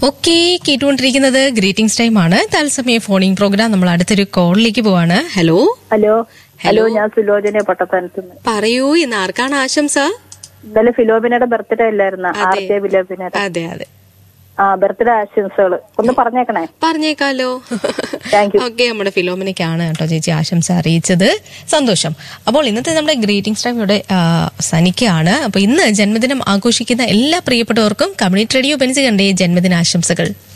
Okay കേട്ടുകൊണ്ടിരിക്കുന്നത് greetings time ആണ് തത്സമയ ഫോണിംഗ് പ്രോഗ്രാം നമ്മൾ അടുത്തൊരു കോളിലേക്ക് പോവാണ് ഹലോ ഹലോ ഹലോ ഞാൻ സുലോചന പട്ടത്തനത്തുനിന്ന് പറയൂ ഇന്ന് ആർക്കാണ് ആശംസ ഇന്നലെ ഫിലോബിനയുടെ ബർത്ത്ഡേ അല്ലായിരുന്ന ആർ അതെ. ജെ ഫിലോബിനയുടെ അതെ അതെ ആ ബർത്ത്ഡേ ആശംസകള് ഒന്ന് പറഞ്ഞേക്കണേ പറഞ്ഞേക്കാലോ Thank you. ഓക്കെ നമ്മുടെ ഫിലോമിനയ്ക്കാണ് കേട്ടോ ചേച്ചി ആശംസ അറിയിച്ചത് സന്തോഷം അപ്പോൾ ഇന്നത്തെ നമ്മുടെ ഗ്രീറ്റിംഗ്സ് ടൈം ഇവിടെ ആ, അവസാനിക്കുകയാണ് അപ്പൊ ഇന്ന് ജന്മദിനം ആഘോഷിക്കുന്ന എല്ലാ പ്രിയപ്പെട്ടവർക്കും കമ്മ്യൂണിറ്റി റേഡിയോ ബെൻസ് കണ്ടേ ജന്മദിന ആശംസകൾ